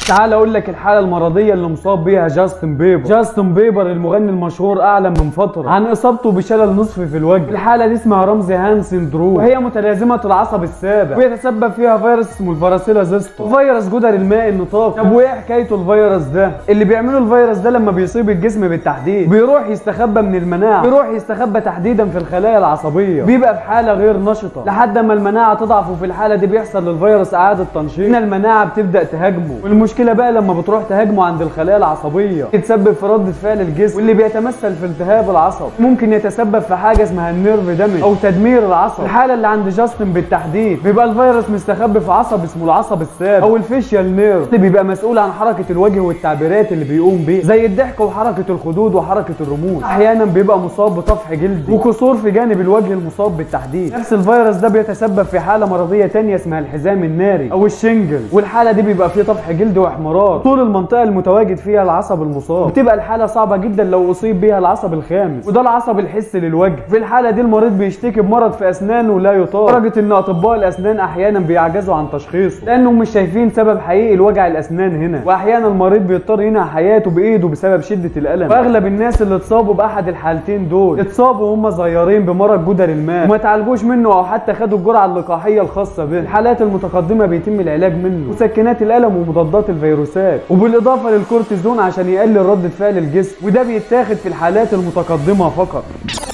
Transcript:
تعال اقول لك الحاله المرضيه اللي مصاب بيها جاستن بيبر جاستن بيبر المغني المشهور اعلن من فتره عن اصابته بشلل نصفي في الوجه الحاله دي اسمها رمزي هان سندروم وهي متلازمه العصب السابع ويتسبب فيها فيروس اسمه الفراسيلا زيستو فيروس جدر الماء النطاق طب وايه حكايته الفيروس ده اللي بيعمله الفيروس ده لما بيصيب الجسم بالتحديد بيروح يستخبى من المناعه بيروح يستخبى تحديدا في الخلايا العصبيه بيبقى في حاله غير نشطه لحد ما المناعه تضعف وفي الحاله دي بيحصل للفيروس اعاده تنشيط هنا المناعه بتبدا تهاجمه والمشكله بقى لما بتروح تهاجمه عند الخلايا العصبيه تتسبب في رده فعل الجسم واللي بيتمثل في التهاب العصب ممكن يتسبب في حاجه اسمها النيرف دامج او تدمير العصب الحاله اللي عند جاستن بالتحديد بيبقى الفيروس مستخبي في عصب اسمه العصب السابع او الفيشيال نيرف اللي بيبقى مسؤول عن حركه الوجه والتعبيرات اللي بيقوم بيها زي الضحك وحركه الخدود وحركه الرموش احيانا بيبقى مصاب بطفح جلدي وكسور في جانب الوجه المصاب بالتحديد نفس الفيروس ده بيتسبب في حاله مرضيه تانية اسمها الحزام الناري او الشنجل والحاله دي بيبقى فيه طفح جلد واحمرار طول المنطقه المتواجد فيها العصب المصاب بتبقى الحاله صعبه جدا لو اصيب بيها العصب الخامس وده العصب الحسي للوجه في الحاله دي المريض بيشتكي بمرض في اسنانه لا يطاق لدرجه ان اطباء الاسنان احيانا بيعجزوا عن تشخيصه لانهم مش شايفين سبب حقيقي لوجع الاسنان هنا واحيانا المريض بيضطر ينهي حياته بايده بسبب شده الالم واغلب الناس اللي اتصابوا باحد الحالتين دول اتصابوا وهم صغيرين بمرض جدر الماء وما تعالجوش منه او حتى خدوا الجرعه اللقاحيه الخاصه به الحالات المتقدمه بيتم العلاج منه مسكنات الالم ومضادات الفيروسات وبالاضافه للكورتيزون عشان يقلل رده فعل الجسم وده بيتاخد في الحالات المتقدمه فقط